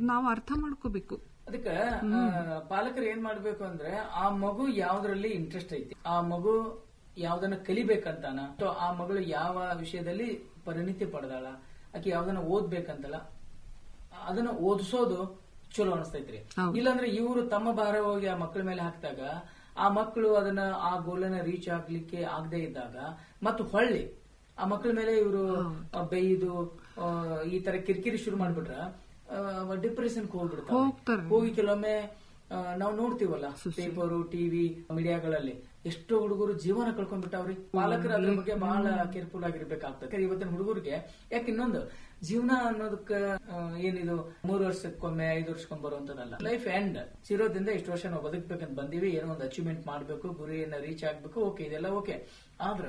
ನಾವು ಅರ್ಥ ಮಾಡ್ಕೋಬೇಕು ಅದಕ್ಕೆ ಪಾಲಕರು ಏನ್ ಮಾಡ್ಬೇಕು ಅಂದ್ರೆ ಆ ಮಗು ಯಾವ್ದ್ರಲ್ಲಿ ಇಂಟ್ರೆಸ್ಟ್ ಐತಿ ಆ ಮಗು ಯಾವ್ದನ್ನ ಕಲಿಬೇಕಂತಾನ ಅಥವಾ ಆ ಮಗಳು ಯಾವ ವಿಷಯದಲ್ಲಿ ಪರಿಣಿತಿ ಪಡೆದಾಳ ಆಕೆ ಯಾವ್ದನ್ನ ಓದ್ಬೇಕಂತಲ್ಲ ಅದನ್ನ ಓದಿಸೋದು ಚಲೋ ಅನಿಸ್ತೈತ್ರಿ ಹೌದು. ಇಲ್ಲಾಂದ್ರೆ ಇವರು ತಮ್ಮ ಭಾರ ಹೋಗಿ ಆ ಮಕ್ಕಳ ಮೇಲೆ ಹಾಕಿದಾಗ ಆ ಮಕ್ಕಳು ಅದನ್ನ ಆ ಗೋಲನ್ನ ರೀಚ್ ಆಗ್ಲಿಕ್ಕೆ ಆಗದೆ ಇದ್ದಾಗ ಮತ್ತು ಹೊಳ್ಳಿ ಆ ಮಕ್ಕಳ ಮೇಲೆ ಇವರು ಬೈದು ಆ, ಈ ತರ ಕಿರಿಕಿರಿ ಶುರು ಮಾಡ್ಬಿಟ್ರ ಡಿಪ್ರೆಷನ್ ಹೋಗ್ಬಿಡ್ತಾರೆ ಹೋಗ್ತಾರೆ. ಹೋಗಿ ಕೆಲವೊಮ್ಮೆ ಆ, ನಾವು ನೋಡ್ತೀವಲ್ಲ ಪೇಪರು ಟಿವಿ ಮೀಡಿಯಾಗಳಲ್ಲಿ ಎಷ್ಟೋ ಹುಡುಗರು ಜೀವನ ಕಳ್ಕೊಂಡ್ಬಿಟ್ಟಾವ್ರಿ ಪಾಲಕರು ಅದ್ರ ಬಗ್ಗೆ ಬಹಳ ಕೇರ್ಫುಲ್ ಆಗಿರ್ಬೇಕಾಗ್ತದೆ ಇವತ್ತಿನ ಹುಡುಗರಿಗೆ ಯಾಕೆ ಇನ್ನೊಂದು ಜೀವನ ಅನ್ನೋದಕ್ಕ ಆ, ಏನಿದು ಮೂರು ವರ್ಷಕ್ಕೊಮ್ಮೆ ಐದು ವರ್ಷಕ್ಕೊಮ್ಮೆ ಬರುವಂತದಲ್ಲ ಲೈಫ್ ಎಂಡ್ ಸಿರೋದ್ರಿಂದ ಇಷ್ಟು ವರ್ಷ ನಾವು ಬದುಕ್ಬೇಕಂತ ಬಂದೀವಿ ಏನೋ ಒಂದು ಅಚೀವ್ಮೆಂಟ್ ಮಾಡ್ಬೇಕು ಗುರಿಯನ್ನ ರೀಚ್ ಆಗ್ಬೇಕು ಓಕೆ ಇದೆಲ್ಲ ಓಕೆ ಆದ್ರ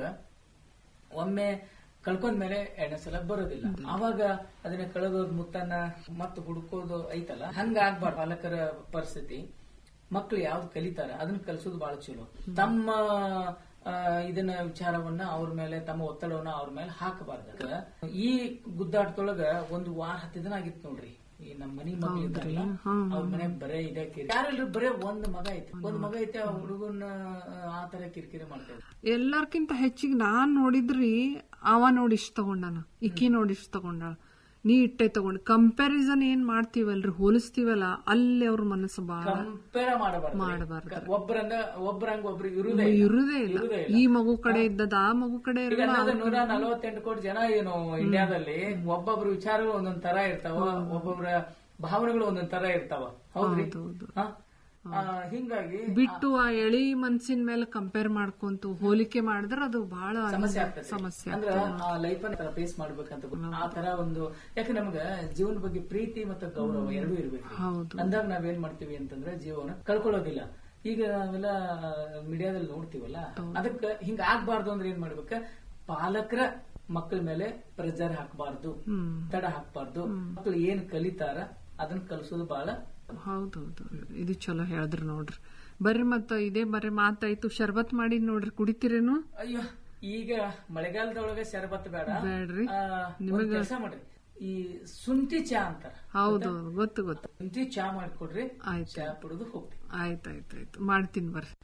ಒಮ್ಮೆ ಕಳ್ಕೊಂಡ್ಮೇಲೆ ಎರಡನೇ ಸಲ ಬರೋದಿಲ್ಲ ಅವಾಗ ಅದನ್ನ ಕಳೆದೋದ್ ಮುತ್ತನ್ನ ಮತ್ತೆ ಹುಡುಕೋದು ಐತಲ್ಲ ಹಂಗ ಆಗ್ಬಾರ್ದು ಪಾಲಕರ ಪರಿಸ್ಥಿತಿ ಮಕ್ಳು ಯಾವ್ದು ಕಲಿತಾರ ಅದನ್ನ ಕಲಿಸೋದು ಬಹಳ ಚಲೋ ತಮ್ಮ ಆ, ಇದನ್ನ ವಿಚಾರವನ್ನ ಅವ್ರ ಮೇಲೆ ತಮ್ಮ ಒತ್ತಡವನ್ನ ಅವ್ರ ಮೇಲೆ ಹಾಕಬಾರ್ದ ಈ ಗುದ್ದಾಟದೊಳಗ ಒಂದು ವಾರ ಹತ್ತು ದಿನ ಆಗಿತ್ತು ನೋಡ್ರಿ ಈ ನಮ್ಮ ಮನಿ ಮಕ್ಳು ಇದ್ದಾರಲ್ಲ ಅವ್ರ ಮನೆ ಬರೇ ಇದೆ ಕಿರಿ ಯಾರೆಲ್ರು ಬರೇ ಒಂದ್ ಮಗ ಐತಿ ಒಂದ್ ಮಗ ಐತಿ ಆ ಹುಡುಗನ್ನ ಆ ತರ ಕಿರಿಕಿರಿ ಮಾಡ್ತಾ ಇದ್ರು. ಎಲ್ಲಾರ್ಕಿಂತ ಹೆಚ್ಚಿಗೆ ನಾನ್ ನೋಡಿದ್ರಿ ಅವ ನೋಡಿ ಇಷ್ಟ ತಗೊಂಡಾನ ಇಕ್ಕಿ ನೋಡಿ ಇಷ್ಟ ತಗೊಂಡಾಳ ನೀ ಇಟ್ಟೆ ತಗೊಂಡ್ ಕಂಪ್ಯಾರಿಸನ್ ಏನ್ ಮಾಡ್ತೀವಲ್ರಿ ಹೋಲಿಸ್ತೀವಲ್ಲ ಅಲ್ಲಿ ಅವ್ರ ಮನಸ್ಸು ಬಾಳ ಕಂಪೇರ ಮಾಡಬಾರ್ದು ಮಾಡಬಾರ್ದು. ಒಬ್ಬರಂದ ಒಬ್ಬರಂಗ ಒಬ್ರು ಇರುದೇ ಇರುದೇ ಇಲ್ಲ ಈ ಮಗು ಕಡೆ ಇದ್ದದ ಆ ಮಗು ಕಡೆ ಈಗ ಇರಲ್ಲ ಅನ್ನೋದು ನೂರ ನಲವತ್ತೆಂಟು ಕೋಟಿ ಜನ ಏನು ಇಂಡಿಯಾದಲ್ಲಿ ಒಬ್ಬೊಬ್ರು ವಿಚಾರಗಳು ಒಂದೊಂದ್ ತರ ಇರ್ತಾವ ಒಬ್ಬೊಬ್ರ ಭಾವನೆಗಳು ಒಂದೊಂದ್ ತರ ಇರ್ತಾವ ಹೌದ್ರಿ ಹೌದು. ಹ? ಆ, ಹಿಂಗಾಗಿ ಬಿಟ್ಟು ಆ ಎಳಿ ಮನ್ಸಿನ ಮೇಲೆ ಕಂಪೇರ್ ಮಾಡ್ಕೊಂತು ಹೋಲಿಕೆ ಮಾಡಿದ್ರೆ ಅದು ಬಹಳ ಸಮಸ್ಯೆ ಆಗ್ತದೆ ಸಮಸ್ಯೆ ಅಂದ್ರ ಆ ಲೈಫ್ ಅನ್ನ ಫೇಸ್ ಮಾಡ್ಬೇಕಂತ ಗೊತ್ತು. ಆ ತರ ಒಂದು ಯಾಕೆ ನಮ್ಗ ಜೀವನ ಬಗ್ಗೆ ಪ್ರೀತಿ ಮತ್ತು ಗೌರವ ಎರಡೂ ಇರ್ಬೇಕು ಹೌದು ಅಂದಾಗ ನಾವೇನ್ ಮಾಡ್ತೀವಿ ಅಂತಂದ್ರೆ ಜೀವನ ಕಳ್ಕೊಳ್ಳೋದಿಲ್ಲ ಈಗ ನಾವೆಲ್ಲ ಮೀಡಿಯಾದಲ್ಲಿ ನೋಡ್ತೀವಲ್ಲ ಅದಕ್ಕ ಹಿಂಗ ಆಗ್ಬಾರ್ದು ಅಂದ್ರೆ ಏನ್ ಮಾಡ್ಬೇಕ ಪಾಲಕರ ಮಕ್ಕಳ ಮೇಲೆ ಪ್ರೆಜರ್ ಹಾಕಬಾರ್ದು ಹ್ಮ್ ತಡ ಹಾಕಬಾರ್ದು ಮಕ್ಕಳು ಏನ್ ಕಲಿತಾರ ಅದನ್ನ ಕಲಿಸೋದು ಬಹಳ ಹೌದೌದು ಇದು ಚಲೋ ಹೇಳಿದ್ರಿ ನೋಡ್ರಿ ಬರ್ರಿ ಮತ್ತ ಇದೇ ಬರ್ರಿ ಮಾತಾಯ್ತು ಶರ್ಬತ್ ಮಾಡಿ ನೋಡ್ರಿ ಕುಡಿತೀರೇನು ಅಯ್ಯೋ ಈಗ ಮಳೆಗಾಲದೊಳಗೆ ಶರಬತ್ ಬೇಡ ಬೇಡ್ರಿ ಆ, ಒಂದ್ ಕೆಲಸ ಮಾಡ್ರಿ ಈ ಶುಂಠಿ ಚಾ ಅಂತಾರ ಹೌದು ಗೊತ್ತು ಗೊತ್ತು ಶುಂಠಿ ಚಾ ಮಾಡ್ಕೊಡ್ರಿ ಆಯ್ತು ಚಾ ಕುಡಿದು ಹೋಗ್ತೀವಿ ಆಯ್ತಾಯ್ತಾಯ್ತು ಮಾಡ್ತೀನಿ ಬರ್ರಿ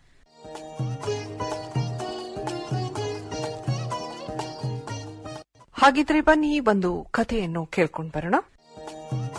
ಹಾಗಿದ್ರೆ ಬನ್ನಿ ಒಂದು ಕಥೆಯನ್ನು ಕೇಳ್ಕೊಂಡ್ ಬರೋಣ